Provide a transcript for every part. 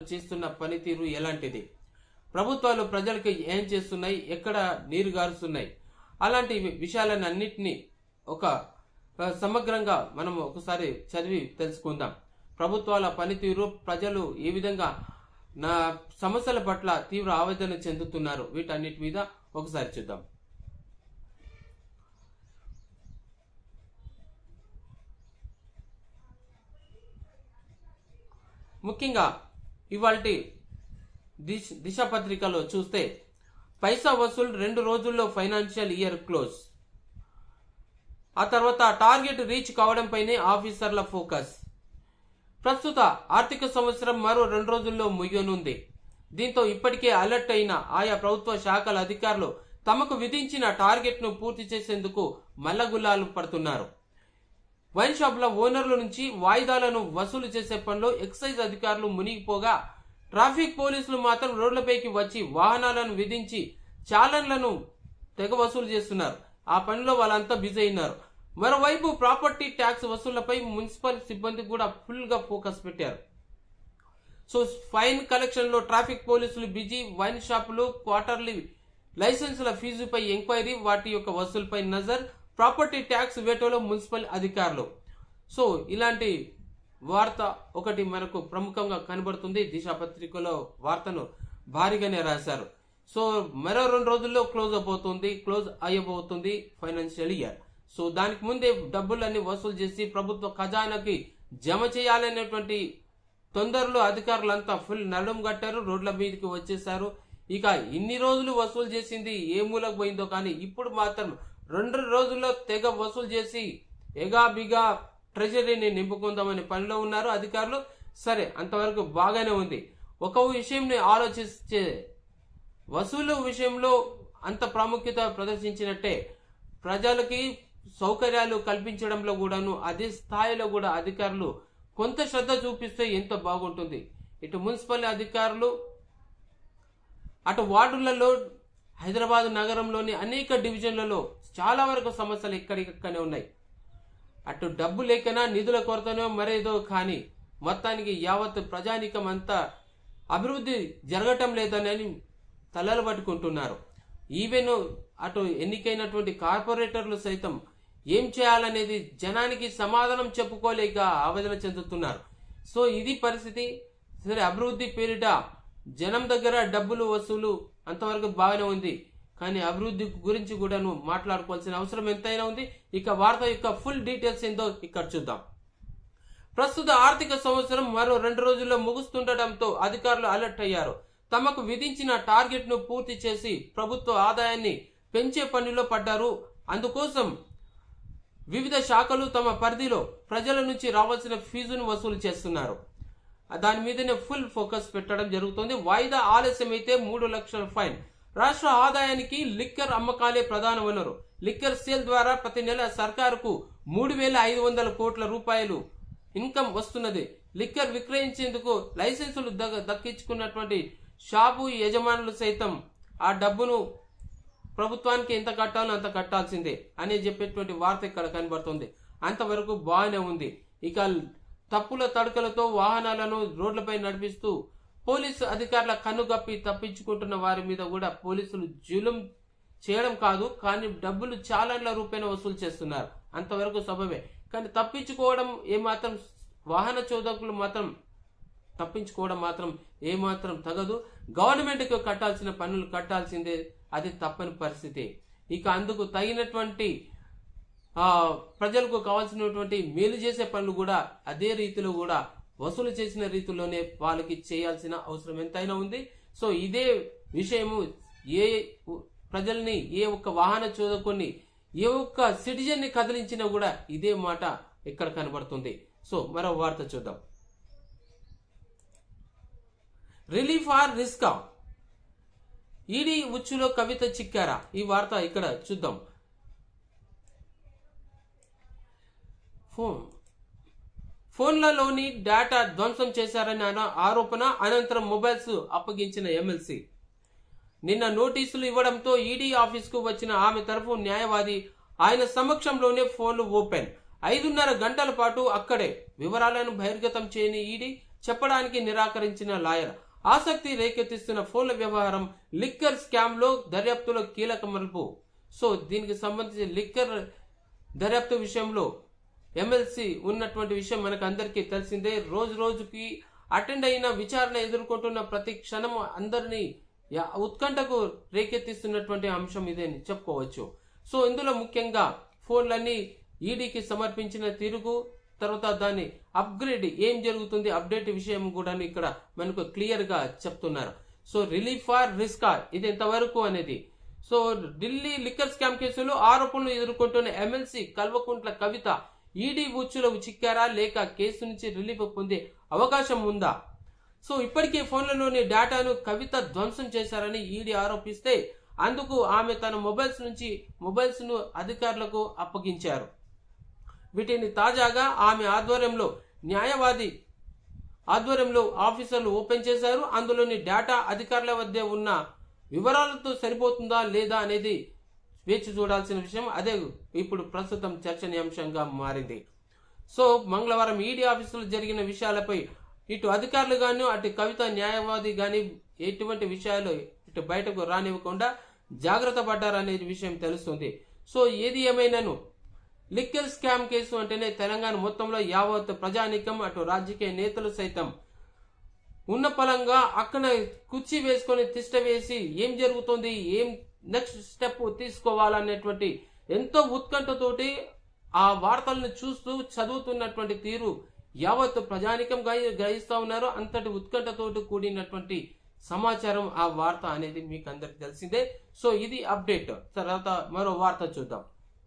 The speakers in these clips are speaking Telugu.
చేస్తున్న పనితీరు ఎలాంటిది ప్రభుత్వాలు ప్రజలకు ఏం చేస్తున్నాయి ఎక్కడ నీరు గారుస్తున్నాయి అలాంటి విషయాలను అన్నిటినీ ఒక ఆ, సమగ్రంగా మనం ఒకసారి చదివి తెలుసుకుందాం ప్రభుత్వాల పనితీరు ప్రజలు ఏ విధంగా నా సమస్యల పట్ల తీవ్ర ఆవేదన చెందుతున్నారు వీటన్నిటి మీద ఒకసారి చూద్దాం ముఖ్యంగా ఇవాళ దిశ దిశ పత్రికలో చూస్తే పైసా వసూలు రెండు రోజుల్లో ఫైనాన్షియల్ ఇయర్ క్లోజ్ ఆ తర్వాత టార్గెట్ రీచ్ కావడంపైనే ఆఫీసర్ల ఫోకస్ ప్రస్తుత ఆర్థిక సంవత్సరం మరో రెండు రోజుల్లో ముగియనుంది దీంతో ఇప్పటికే అలర్ట్ అయిన ఆయా ప్రభుత్వ శాఖల అధికారులు తమకు విధించిన టార్గెట్ ను పూర్తి చేసేందుకు మల్లగుల్లాలు పడుతున్నారు వైన్ షాపుల ఓనర్ల నుంచి వాయిదాలను వసూలు చేసే పనిలో ఎక్సైజ్ అధికారులు మునిగిపోగా ట్రాఫిక్ పోలీసులు మాత్రం రోడ్లపైకి వచ్చి వాహనాలను విధించి చాలన్లను తెగ వసూలు చేస్తున్నారు ఆ పనిలో వాళ్ళంతా బిజీ అయినారు మరోవైపు ప్రాపర్టీ ట్యాక్స్ వసూళ్లపై మున్సిపల్ సిబ్బంది కూడా ఫుల్ గా ఫోకస్ పెట్టారు సో ఫైన్ కలెక్షన్ లో ట్రాఫిక్ పోలీసులు బిజీ వైన్ షాపులు క్వార్టర్లీ లైసెన్సుల ఫీజుపై ఎంక్వైరీ వాటి యొక్క వసూలుపై నజర్ ప్రాపర్టీ ట్యాక్స్ వేటలో మున్సిపల్ అధికారులు సో ఇలాంటి వార్త ఒకటి మనకు ప్రముఖంగా కనబడుతుంది దిశ పత్రికలో వార్తను భారీగానే రాశారు సో మరో రెండు రోజుల్లో క్లోజ్ అయిపోతుంది క్లోజ్ అయ్యబోతుంది ఫైనాన్షియల్ ఇయర్ సో దానికి ముందే డబ్బులన్నీ వసూలు చేసి ప్రభుత్వ ఖజానాకి జమ చేయాలనేటువంటి తొందరలో అధికారులంతా ఫుల్ నడుం కట్టారు రోడ్ల మీదకి వచ్చేసారు ఇక ఇన్ని రోజులు వసూలు చేసింది ఏ మూలకు పోయిందో కానీ ఇప్పుడు మాత్రం రెండు రోజుల్లో తెగ వసూలు చేసి ఎగా బిగా ట్రెజరీని నింపుకుందామనే పనిలో ఉన్నారు అధికారులు సరే అంతవరకు బాగానే ఉంది ఒక విషయంని ఆలోచిస్తే వసూలు విషయంలో అంత ప్రాముఖ్యత ప్రదర్శించినట్టే ప్రజలకి సౌకర్యాలు కల్పించడంలో కూడాను అదే స్థాయిలో కూడా అధికారులు కొంత శ్రద్ధ చూపిస్తే ఎంత బాగుంటుంది ఇటు మున్సిపల్ అధికారులు అటు వార్డులలో హైదరాబాద్ నగరంలోని అనేక డివిజన్లలో చాలా వరకు సమస్యలు ఇక్కడికక్కనే ఉన్నాయి అటు డబ్బు లేకనా నిధుల కొరతనో మరేదో కానీ మొత్తానికి యావత్ ప్రజానికం అంతా అభివృద్ధి జరగటం లేదని తలలు పట్టుకుంటున్నారు ఈవెన్ అటు ఎన్నికైనటువంటి కార్పొరేటర్లు సైతం ఏం చేయాలనేది జనానికి సమాధానం చెప్పుకోలేక ఆవేదన చెందుతున్నారు సో ఇది పరిస్థితి సరే అభివృద్ధి పేరిట జనం దగ్గర డబ్బులు వసూలు అంతవరకు బాగానే ఉంది కానీ అభివృద్ధి గురించి కూడా నువ్వు మాట్లాడుకోవాల్సిన అవసరం ఎంతైనా ఉంది ఇక వార్త యొక్క ఫుల్ డీటెయిల్స్ ఏందో ఇక్కడ చూద్దాం ప్రస్తుత ఆర్థిక సంవత్సరం మరో రెండు రోజుల్లో ముగుస్తుండటంతో అధికారులు అలర్ట్ అయ్యారు తమకు విధించిన టార్గెట్ ను పూర్తి చేసి ప్రభుత్వ ఆదాయాన్ని పెంచే పనిలో పడ్డారు అందుకోసం వివిధ శాఖలు తమ పరిధిలో ప్రజల నుంచి రావాల్సిన ఫీజును వసూలు చేస్తున్నారు దాని మీదనే ఫుల్ ఫోకస్ పెట్టడం జరుగుతుంది వాయిదా ఆలస్యమైతే మూడు లక్షల ఫైన్ రాష్ట్ర ఆదాయానికి లిక్కర్ అమ్మకాలే ప్రధాన వనరు లిక్కర్ సేల్ ద్వారా ప్రతి నెల సర్కారుకు మూడు వేల ఐదు వందల కోట్ల రూపాయలు ఇన్కమ్ వస్తున్నది లిక్కర్ విక్రయించేందుకు లైసెన్సులు దగ- దక్కించుకున్నటువంటి షాపు యజమానులు సైతం ఆ డబ్బును ప్రభుత్వానికి ఎంత కట్టాలో అంత కట్టాల్సిందే అని చెప్పేటువంటి వార్త ఇక్కడ కనబడుతుంది అంతవరకు బాగానే ఉంది ఇక తప్పుల తడకలతో వాహనాలను రోడ్లపై నడిపిస్తూ పోలీసు అధికారుల కన్నుగప్పి తప్పించుకుంటున్న వారి మీద కూడా పోలీసులు జులుం చేయడం కాదు కానీ డబ్బులు చాలాన్ల రూపాయన వసూలు చేస్తున్నారు అంతవరకు సబబే కానీ తప్పించుకోవడం ఏమాత్రం వాహన చోదకులు మాత్రం తప్పించుకోవడం మాత్రం ఏమాత్రం తగదు గవర్నమెంట్కి కట్టాల్సిన పన్నులు కట్టాల్సిందే అది తప్పని పరిస్థితి ఇక అందుకు తగినటువంటి ఆ ప్రజలకు కావాల్సినటువంటి మేలు చేసే పనులు కూడా అదే రీతిలో కూడా వసూలు చేసిన రీతిలోనే వాళ్ళకి చేయాల్సిన అవసరం ఎంతైనా ఉంది సో ఇదే విషయము ఏ ప్రజల్ని ఏ ఒక్క వాహన చోదకుని ఏ ఒక్క సిటిజన్ ని కదిలించినా కూడా ఇదే మాట ఇక్కడ కనబడుతుంది సో మరో వార్త చూద్దాం రిలీఫ్ ఆర్ రిస్కా ఈడీ ఉచ్చులో కవిత చిక్కారా ఈ వార్త ఇక్కడ చూద్దాం ఫోన్ ఫోన్లలోని డేటా ధ్వంసం చేశారని అన- ఆరోపణ అనంతరం మొబైల్స్ అప్పగించిన ఎమ్మెల్సీ నిన్న నోటీసులు ఇవ్వడంతో ఈడీ ఆఫీస్కు వచ్చిన ఆమె తరఫు న్యాయవాది ఆయన సమక్షంలోనే ఫోన్లు ఓపెన్ ఐదున్నర గంటల పాటు అక్కడే వివరాలను బహిర్గతం చేయని ఈడీ చెప్పడానికి నిరాకరించిన లాయర్ ఆసక్తి రేకెత్తిస్తున్న ఫోన్ల వ్యవహారం లిక్కర్ స్కామ్ లో దర్యాప్తులో కీలక మలుపు సో దీనికి సంబంధించి లిక్కర్ దర్యాప్తు విషయంలో ఎమ్మెల్సీ ఉన్నటువంటి విషయం మనకు అందరికీ తెలిసిందే రోజు రోజుకి అటెండ్ అయిన విచారణ ఎదుర్కొంటున్న ప్రతి క్షణం అందరినీ యా- ఉత్కంఠకు రేకెత్తిస్తున్నటువంటి అంశం ఇదే అని చెప్పుకోవచ్చు సో ఇందులో ముఖ్యంగా ఫోన్లన్నీ ఈడీకి సమర్పించిన తిరుగు తర్వాత దాన్ని అప్గ్రేడ్ ఏం జరుగుతుంది అప్డేట్ విషయం కూడా ఇక్కడ మనకు క్లియర్ గా చెప్తున్నారు సో రిలీఫ్ ఆర్ రిస్క్ ఇది ఎంతవరకు అనేది సో ఢిల్లీ లిక్కర్ స్కామ్ కేసులో ఆరోపణలు ఎదుర్కొంటున్న ఎమ్మెల్సీ కల్వకుంట్ల కవిత ఈడీ ఉచ్చులో చిక్కారా లేక కేసు నుంచి రిలీఫ్ పొందే అవకాశం ఉందా సో ఇప్పటికే ఫోన్లలోని డేటాను కవిత ధ్వంసం చేశారని ఈడీ ఆరోపిస్తే అందుకు ఆమె తన మొబైల్స్ నుంచి మొబైల్స్ ను అధికారులకు అప్పగించారు వీటిని తాజాగా ఆమె ఆధ్వర్యంలో న్యాయవాది ఆధ్వర్యంలో ఆఫీసర్లు ఓపెన్ చేశారు అందులోని డేటా అధికారుల వద్ద ఉన్న వివరాలతో సరిపోతుందా లేదా అనేది వేచి చూడాల్సిన విషయం అదే ఇప్పుడు ప్రస్తుతం చర్చనీయాంశంగా మారింది సో మంగళవారం ఈడీ ఆఫీసులో జరిగిన విషయాలపై ఇటు అధికారులు గాను అటు కవిత న్యాయవాది గాని ఎటువంటి విషయాలు ఇటు బయటకు రానివ్వకుండా జాగ్రత్త పడ్డారనే విషయం తెలుస్తుంది సో ఏది ఏమైనాను లిక్కర్ స్కామ్ కేసు అంటేనే తెలంగాణ మొత్తంలో యావత్ ప్రజానికం అటు రాజకీయ నేతలు సైతం ఉన్న పలంగా అక్కడ కుర్చీ వేసుకొని తిష్ట వేసి ఏం జరుగుతుంది ఏం నెక్స్ట్ స్టెప్ తీసుకోవాలనేటువంటి ఎంతో ఉత్కంఠతోటి ఆ వార్తలను చూస్తూ చదువుతున్నటువంటి తీరు యావత్ ప్రజానికం గ్రహి- గ్రహిస్తా ఉన్నారు అంతటి ఉత్కంఠతోటి కూడినటువంటి సమాచారం ఆ వార్త అనేది మీకు అందరికి తెలిసిందే సో ఇది అప్డేట్ తర్వాత మరో వార్త చూద్దాం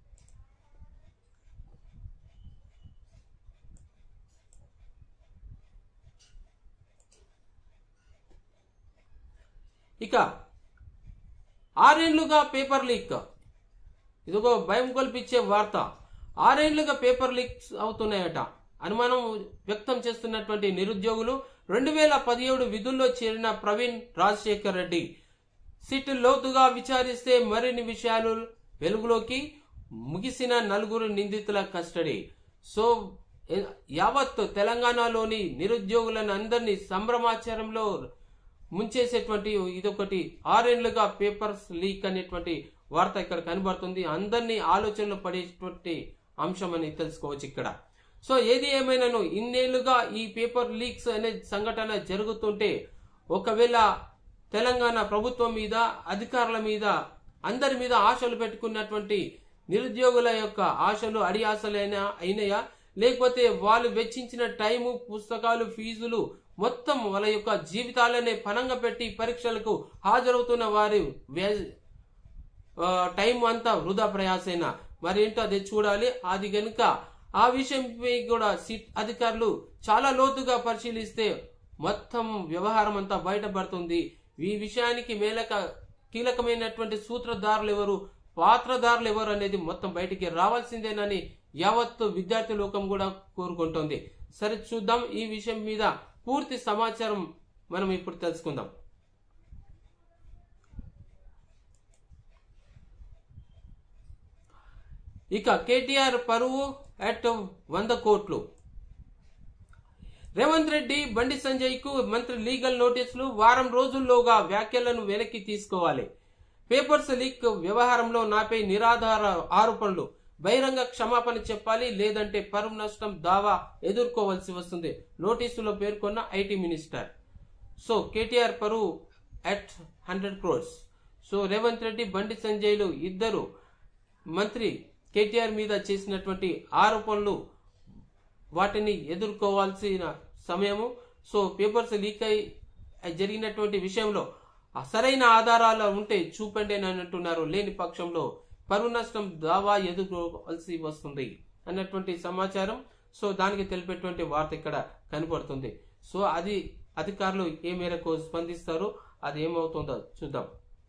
ఇక ఆరేండ్లుగా పేపర్ లీక్ ఇదిగో భయం కల్పించే వార్త ఆరేండ్లుగా పేపర్ లీక్స్ అవుతున్నాయట అనుమానం వ్యక్తం చేస్తున్నటువంటి నిరుద్యోగులు రెండు వేల పదిహేడు విధుల్లో చేరిన ప్రవీణ్ రాజశేఖర్ రెడ్డి సిట్ లోతుగా విచారిస్తే మరిన్ని విషయాలు వెలుగులోకి ముగిసిన నలుగురు నిందితుల కస్టడీ సో ఎ- యావత్ తెలంగాణలోని నిరుద్యోగులను అందరినీ సంభ్రమాచారంలో ముంచేసేటువంటి ఇదొకటి ఆరేళ్లుగా పేపర్స్ లీక్ అనేటువంటి వార్త ఇక్కడ కనబడుతుంది అందరినీ ఆలోచనలో పడేటువంటి అంశం అని తెలుసుకోవచ్చు ఇక్కడ సో ఏది ఏమైనాను ఇన్నేళ్లుగా ఈ పేపర్ లీక్స్ అనే సంఘటన జరుగుతుంటే ఒకవేళ తెలంగాణ ప్రభుత్వం మీద అధికారుల మీద అందరి మీద ఆశలు పెట్టుకున్నటువంటి నిరుద్యోగుల యొక్క ఆశలు అడి ఆశలైనా అయినాయా లేకపోతే వాళ్ళు వెచ్చించిన టైము పుస్తకాలు ఫీజులు మొత్తం వాళ్ళ యొక్క జీవితాలనే పనంగా పెట్టి పరీక్షలకు హాజరవుతున్న వారి వే- ఆ, టైం అంతా వృధా ప్రయాసైన మరి ఏంటో అది చూడాలి అది గనుక ఆ విషయంపై కూడా సిట్ అధికారులు చాలా లోతుగా పరిశీలిస్తే మొత్తం వ్యవహారం అంతా బయటపడుతుంది ఈ విషయానికి మేలక కీలకమైనటువంటి సూత్రధారులు ఎవరు పాత్రధారులు ఎవరు అనేది మొత్తం బయటికి రావాల్సిందేనని యావత్తు విద్యార్థి లోకం కూడా కోరుకుంటోంది సరే చూద్దాం ఈ విషయం మీద పూర్తి సమాచారం మనం ఇప్పుడు తెలుసుకుందాం ఇక కేటీఆర్ పరువు అట్ వంద కోట్లు రేవంత్ రెడ్డి బండి సంజయ్ కు మంత్రి లీగల్ నోటీసులు వారం రోజుల్లోగా వ్యాఖ్యలను వెనక్కి తీసుకోవాలి పేపర్స్ లీక్ వ్యవహారంలో నాపై నిరాధార ఆరోపణలు బహిరంగ క్షమాపణ చెప్పాలి లేదంటే పరువు నష్టం దావా ఎదుర్కోవాల్సి వస్తుంది నోటీసులో పేర్కొన్న ఐటీ మినిస్టర్ సో కేటీఆర్ పరువు at hundred crores so Revanth Reddy Bandi సంజయ్లు ఇద్దరు మంత్రి కేటీఆర్ మీద చేసినటువంటి ఆరోపణలు వాటిని ఎదుర్కోవాల్సిన సమయము సో పేపర్స్ లీక్ అయి జరిగినటువంటి విషయంలో ఆ సరైన ఆధారాలు ఉంటే చూపండి అని అంటున్నారు లేని పక్షంలో పరువు నష్టం దావా ఎదుర్కోవాల్సి వస్తుంది అన్నటువంటి సమాచారం సో దానికి తెలిపేటువంటి వార్త ఇక్కడ కనపడుతుంది సో అది అధికారులు ఏ మేరకు స్పందిస్తారో అది ఏమవుతుందో చూద్దాం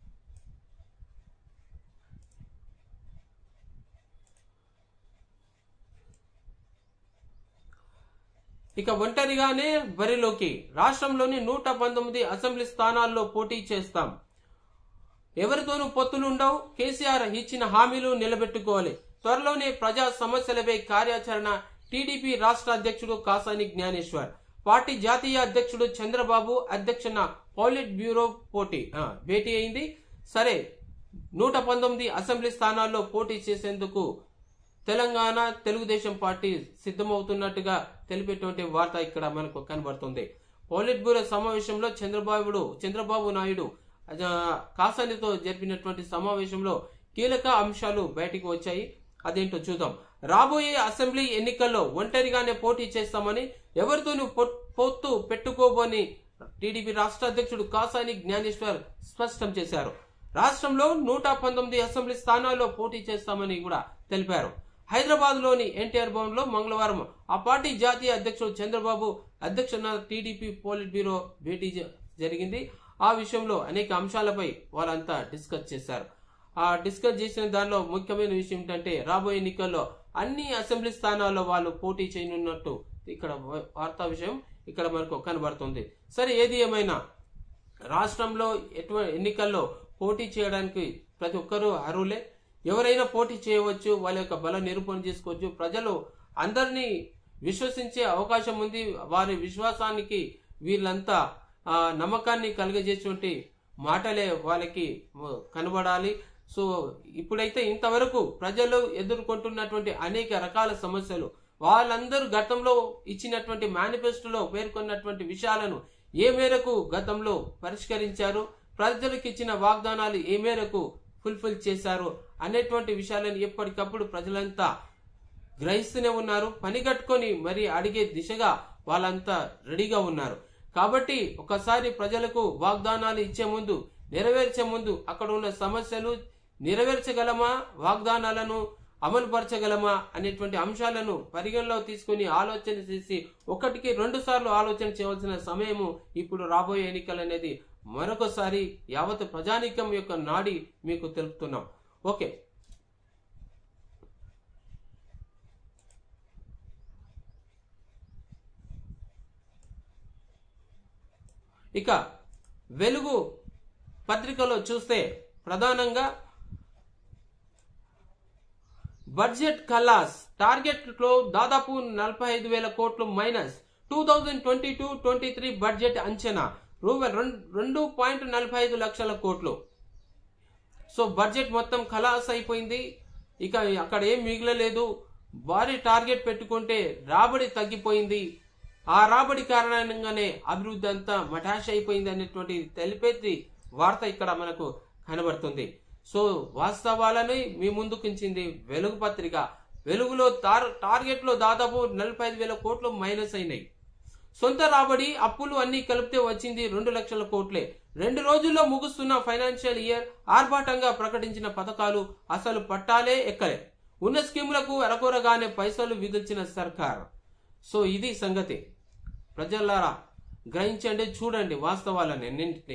ఇక ఒంటరిగానే బరిలోకి రాష్ట్రంలోని నూట పంతొమ్మిది అసెంబ్లీ స్థానాల్లో పోటీ చేస్తాం ఎవరితోనూ పొత్తులుండవు కేసీఆర్ ఇచ్చిన హామీలు నిలబెట్టుకోవాలి త్వరలోనే ప్రజా సమస్యలపై కార్యాచరణ టీడీపీ రాష్ట్ర అధ్యక్షుడు కాసాని జ్ఞానేశ్వర్ పార్టీ జాతీయ అధ్యక్షుడు చంద్రబాబు అధ్యక్షన పాలిట్ బ్యూరో పోటీ ఆ, భేటీ అయింది సరే నూట పంతొమ్మిది అసెంబ్లీ స్థానాల్లో పోటీ చేసేందుకు తెలంగాణ తెలుగుదేశం పార్టీ సిద్ధమవుతున్నట్టుగా తెలిపేటువంటి వార్త ఇక్కడ మనకు కనబడుతుంది పోలిట్ బ్యూరో సమావేశంలో చంద్రబాబుడు చంద్రబాబు నాయుడు ఆ, కాసానితో జరిపినటువంటి సమావేశంలో కీలక అంశాలు బయటికి వచ్చాయి అదేంటో చూద్దాం రాబోయే అసెంబ్లీ ఎన్నికల్లో ఒంటరిగానే పోటీ చేస్తామని ఎవరితోనూ పొ- పొత్తు పెట్టుకోబోని టీడీపీ రాష్ట్ర అధ్యక్షుడు కాసాని జ్ఞానేశ్వర్ స్పష్టం చేశారు రాష్ట్రంలో నూట పంతొమ్మిది అసెంబ్లీ స్థానాల్లో పోటీ చేస్తామని కూడా తెలిపారు హైదరాబాద్ లోని ఎన్టీఆర్ భవన్ లో మంగళవారం ఆ పార్టీ జాతీయ అధ్యక్షుడు చంద్రబాబు అధ్యక్షన టీడీపీ పోలిట్ బ్యూరో భేటీ జ- జరిగింది ఆ విషయంలో అనేక అంశాలపై వాళ్ళంతా డిస్కస్ చేశారు ఆ డిస్కస్ చేసిన దానిలో ముఖ్యమైన విషయం ఏంటంటే రాబోయే ఎన్నికల్లో అన్ని అసెంబ్లీ స్థానాల్లో వాళ్ళు పోటీ చేయనున్నట్టు ఇక్కడ వ- వార్తా విషయం ఇక్కడ మనకు కనబడుతుంది సరే ఏది ఏమైనా రాష్ట్రంలో ఎటువంటి ఎన్నికల్లో పోటీ చేయడానికి ప్రతి ఒక్కరూ అర్హులే ఎవరైనా పోటీ చేయవచ్చు వాళ్ళ యొక్క బల నిరూపణ చేసుకోవచ్చు ప్రజలు అందరినీ విశ్వసించే అవకాశం ఉంది వారి విశ్వాసానికి వీళ్ళంతా ఆ, నమ్మకాన్ని కలిగజేటువంటి మాటలే వాళ్ళకి మ, కనబడాలి సో ఇప్పుడైతే ఇంతవరకు ప్రజలు ఎదుర్కొంటున్నటువంటి అనేక రకాల సమస్యలు వాళ్ళందరూ గతంలో ఇచ్చినటువంటి మేనిఫెస్టోలో పేర్కొన్నటువంటి విషయాలను ఏ మేరకు గతంలో పరిష్కరించారు ప్రజలకు ఇచ్చిన వాగ్దానాలు ఏ మేరకు ఫుల్ఫిల్ చేశారు అనేటువంటి విషయాలను ఎప్పటికప్పుడు ప్రజలంతా గ్రహిస్తూనే ఉన్నారు పని కట్టుకొని మరి అడిగే దిశగా వాళ్ళంతా రెడీగా ఉన్నారు కాబట్టి ఒకసారి ప్రజలకు వాగ్దానాలు ఇచ్చే ముందు నెరవేర్చే ముందు అక్కడ ఉన్న సమస్యలు నెరవేర్చగలమా వాగ్దానాలను అమలుపరచగలమా అనేటువంటి అంశాలను పరిగణలో తీసుకుని ఆలోచన చేసి ఒకటికి రెండు సార్లు ఆలోచన చేయవలసిన సమయము ఇప్పుడు రాబోయే ఎన్నికలు అనేది మరొకసారి యావత్ ప్రజానీకం యొక్క నాడి మీకు తెలుపుతున్నాం ఓకే ఇక వెలుగు పత్రికలో చూస్తే ప్రధానంగా బడ్జెట్ ఖల్లాస్ టార్గెట్ లో దాదాపు నలభై ఐదు వేల కోట్లు minus two thousand twenty two twenty three budget అంచనా రూపాయలు రెండు పాయింట్ నలభై ఐదు లక్షల కోట్లు సో బడ్జెట్ మొత్తం ఖలాస్ అయిపోయింది ఇక అక్కడ ఏం మిగలలేదు భారీ టార్గెట్ పెట్టుకుంటే రాబడి తగ్గిపోయింది ఆ రాబడి కారణంగానే అభివృద్ధి అంతా మటాష్ అయిపోయింది అనేటువంటి తెలిపేది వార్త ఇక్కడ మనకు కనబడుతుంది సో వాస్తవాలని మీ ముందుకుంచింది వెలుగు పత్రిక వెలుగులో టార్- టార్గెట్ లో దాదాపు నలభై ఐదు వేల కోట్లు మైనస్ అయినాయి సొంత రాబడి అప్పులు అన్ని కలిపితే వచ్చింది రెండు లక్షల కోట్లే రెండు రోజుల్లో ముగుస్తున్న ఫైనాన్షియల్ ఇయర్ ఆర్భాటంగా ప్రకటించిన పథకాలు అసలు పట్టాలే ఎక్కలే ఉన్న స్కీములకు అరకొరగానే పైసలు విధించిన సర్కార్ సో ఇది సంగతి ప్రజలారా గ్రహించండి చూడండి వాస్తవాలని అన్నింటినీ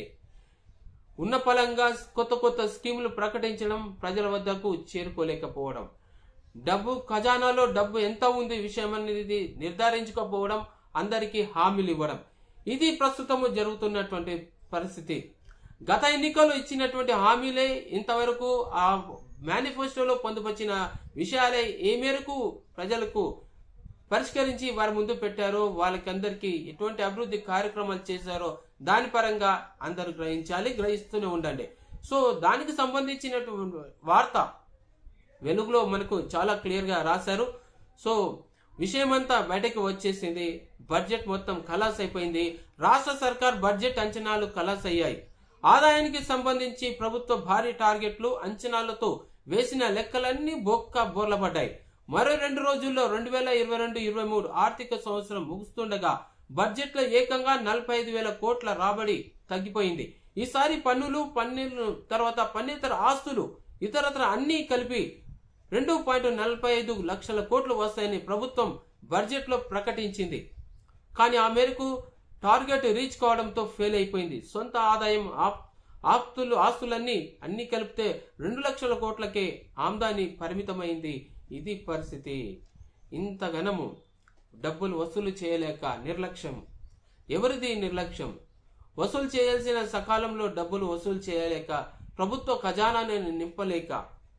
ఉన్న పలంగా కొత్త కొత్త స్కీములు ప్రకటించడం ప్రజల వద్దకు చేరుకోలేకపోవడం డబ్బు ఖజానాలో డబ్బు ఎంత ఉంది విషయం అనేది నిర్ధారించకపోవడం అందరికీ హామీలు ఇవ్వడం ఇది ప్రస్తుతము జరుగుతున్నటువంటి పరిస్థితి గత ఎన్నికలు ఇచ్చినటువంటి హామీలే ఇంతవరకు ఆ మేనిఫెస్టోలో పొందుపరిచిన విషయాలే ఏ మేరకు ప్రజలకు పరిష్కరించి వారి ముందు పెట్టారో వాళ్ళకందరికీ ఎటువంటి అభివృద్ధి కార్యక్రమాలు చేశారో దాని పరంగా అందరూ గ్రహించాలి గ్రహిస్తూనే ఉండండి సో దానికి సంబంధించినటువంటి వార్త వెలుగులో మనకు చాలా క్లియర్ గా రాశారు సో విషయమంతా బయటకు వచ్చేసింది బడ్జెట్ మొత్తం ఖలాస్ అయిపోయింది రాష్ట్ర సర్కార్ బడ్జెట్ అంచనాలు ఖలాస్ అయ్యాయి ఆదాయానికి సంబంధించి ప్రభుత్వ భారీ టార్గెట్లు అంచనాలతో వేసిన లెక్కలన్నీ బొక్క బోర్లపడ్డాయి మరో రెండు రోజుల్లో రెండు వేల ఇరవై రెండు ఇరవై మూడు ఆర్థిక సంవత్సరం ముగుస్తుండగా బడ్జెట్ లో ఏకంగా నలభై ఐదు వేల కోట్ల రాబడి తగ్గిపోయింది ఈసారి పన్నులు పన్నులు తర్వాత పన్నేతర ఆస్తులు ఇతరత్ర అన్ని కలిపి రెండు పాయింట్ నలభై ఐదు లక్షల కోట్లు వస్తాయని ప్రభుత్వం బడ్జెట్ లో ప్రకటించింది కానీ ఆ మేరకు టార్గెట్ రీచ్ కావడంతో ఫెయిల్ అయిపోయింది సొంత ఆదాయం ఆప్- ఆప్తులు ఆస్తులన్నీ అన్ని కలిపితే రెండు లక్షల కోట్లకే ఆమ్దాని పరిమితమైంది ఇది పరిస్థితి ఇంత ఘనము డబ్బులు వసూలు చేయలేక నిర్లక్ష్యం ఎవరిది నిర్లక్ష్యం వసూలు చేయాల్సిన సకాలంలో డబ్బులు వసూలు చేయలేక ప్రభుత్వ ఖజానాని నింపలేక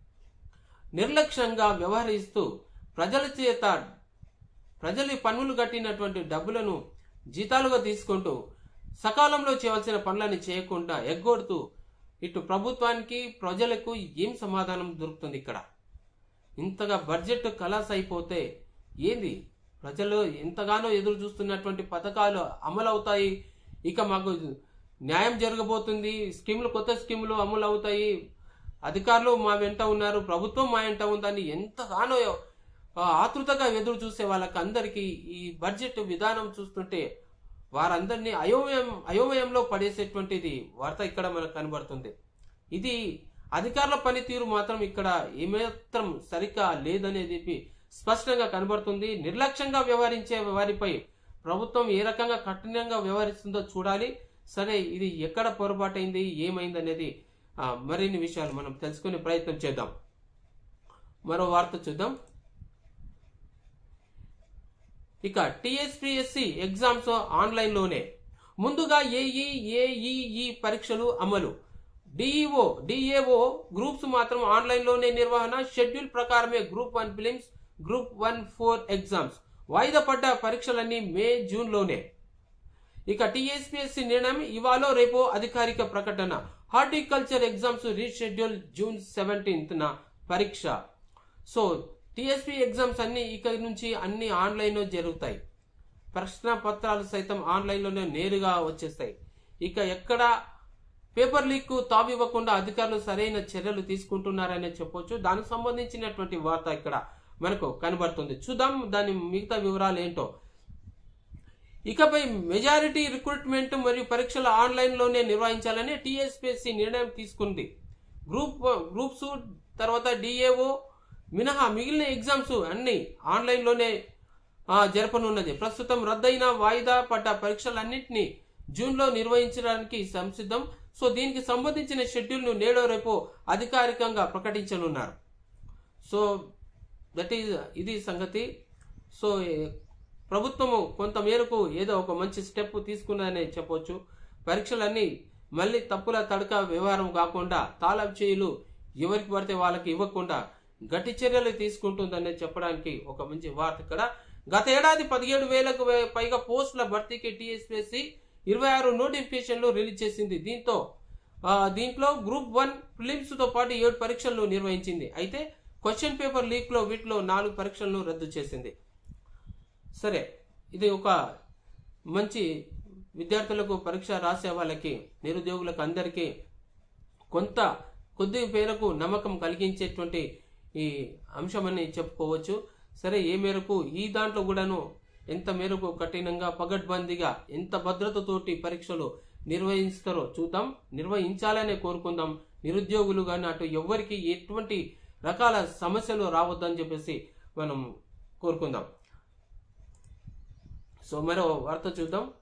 నిర్లక్ష్యంగా వ్యవహరిస్తూ ప్రజల చేత ప్రజలు పన్నులు కట్టినటువంటి డబ్బులను జీతాలుగా తీసుకుంటూ సకాలంలో చేయవలసిన పనులని చేయకుండా ఎగ్గొడుతూ ఇటు ప్రభుత్వానికి ప్రజలకు ఏం సమాధానం దొరుకుతుంది ఇక్కడ ఇంతగా బడ్జెట్ కలాస్ అయిపోతే ఏంది ప్రజలు ఎంతగానో ఎదురు చూస్తున్నటువంటి పథకాలు అమలు అవుతాయి ఇక మాకు న్యాయం జరగబోతుంది స్కీములు కొత్త స్కీములు అమలు అవుతాయి అధికారులు మా వెంట ఉన్నారు ప్రభుత్వం మా వెంట ఉందని ఎంతగానో ఆ, ఆతృతగా ఎదురు చూసే వాళ్ళకి అందరికీ ఈ బడ్జెట్ విధానం చూస్తుంటే వారందరినీ అయోమయం అయోమయంలో పడేసేటువంటిది వార్త ఇక్కడ మనకు కనబడుతుంది ఇది అధికారుల పనితీరు మాత్రం ఇక్కడ ఏమాత్రం సరిగ్గా లేదనేది స్పష్టంగా కనబడుతుంది నిర్లక్ష్యంగా వ్యవహరించే వారిపై ప్రభుత్వం ఏ రకంగా కఠినంగా వ్యవహరిస్తుందో చూడాలి సరే ఇది ఎక్కడ పొరపాటైంది ఏమైంది అనేది ఆ, మరిన్ని విషయాలు మనం తెలుసుకునే ప్రయత్నం చేద్దాం మరో వార్త చూద్దాం ఇక టిఎస్పిఎస్సి ఎగ్జామ్స్ ఆన్లైన్ లోనే ముందుగా ఏఈ ఏఈఈ పరీక్షలు అమలు డిఈఓ డిఏఓ గ్రూప్స్ మాత్రం ఆన్లైన్ లోనే నిర్వహణ షెడ్యూల్ ప్రకారమే group one prelims group one four exams వాయిదా పడ్డ పరీక్షలన్నీ మే జూన్ లోనే ఇక టీఎస్పీఎస్సీ నిర్ణయం ఇవాళ రేపో అధికారిక ప్రకటన horticulture exams reschedule June seventeenth న పరీక్ష సో టీఎస్పీ ఎగ్జామ్స్ అన్ని ఇక నుంచి అన్ని ఆన్లైన్ లో జరుగుతాయి ప్రశ్న పత్రాలు సైతం ఆన్లైన్ లోనే నేరుగా వచ్చేస్తాయి ఇక ఎక్కడ పేపర్ లీక్ తావివ్వకుండా అధికారులు సరైన చర్యలు తీసుకుంటున్నారనే చెప్పొచ్చు దానికి సంబంధించినటువంటి వార్త ఇక్కడ మనకు కనబడుతుంది చూద్దాం దాని మిగతా వివరాలు ఏంటో ఇకపై మెజారిటీ రిక్రూట్మెంట్ మరియు పరీక్షలు ఆన్లైన్ లోనే నిర్వహించాలని టీఎస్పీఎస్సీ నిర్ణయం తీసుకుంది గ్రూప్ గ్రూప్స్ తర్వాత డిఏఓ మినహా మిగిలిన ఎగ్జామ్స్ అన్ని ఆన్లైన్ లోనే ఆ, జరపనున్నది ప్రస్తుతం రద్దయిన వాయిదా పడ్డ పరీక్షలన్నింటినీ జూన్ లో నిర్వహించడానికి సంసిద్ధం సో దీనికి సంబంధించిన షెడ్యూల్ ను నేడో రేపు అధికారికంగా ప్రకటించనున్నారు సో దట్ ఈజ్ ఇది సంగతి సో ఏ, ప్రభుత్వము కొంత మేరకు ఏదో ఒక మంచి స్టెప్ తీసుకున్నదనే చెప్పొచ్చు పరీక్షలన్నీ మళ్ళీ తప్పుల తడక వ్యవహారం కాకుండా తాళం చేయులు ఎవరికి పడితే వాళ్ళకి ఇవ్వకుండా గట్టి చర్యలు తీసుకుంటుందనే చెప్పడానికి ఒక మంచి వార్త ఇక్కడ గత ఏడాది పదిహేడు వేలకు వే- పైగా పోస్టుల భర్తీకి టీఎస్పీఎస్సీ ఇరవై ఆరు నోటిఫికేషన్లు రిలీజ్ చేసింది దీంతో ఆ, దీంట్లో గ్రూప్ వన్ ఫిలిమ్స్ తో పాటు ఏడు పరీక్షలను నిర్వహించింది అయితే క్వశ్చన్ పేపర్ లీక్ లో వీటిలో నాలుగు పరీక్షలను రద్దు చేసింది సరే ఇది ఒక మంచి విద్యార్థులకు పరీక్ష రాసే వాళ్ళకి నిరుద్యోగులకు అందరికీ కొంత కొద్ది పేరకు నమ్మకం కలిగించేటువంటి ఈ అంశమని చెప్పుకోవచ్చు సరే ఏ మేరకు ఈ దాంట్లో కూడాను ఎంత మేరకు కఠినంగా పగడ్బందీగా ఎంత భద్రతతోటి పరీక్షలు నిర్వహిస్తారో చూద్దాం నిర్వహించాలనే కోరుకుందాం నిరుద్యోగులు కానీ అటు ఎవ్వరికి ఎటువంటి రకాల సమస్యలు రావద్దని చెప్పేసి మనం కోరుకుందాం సో మరో వార్త చూద్దాం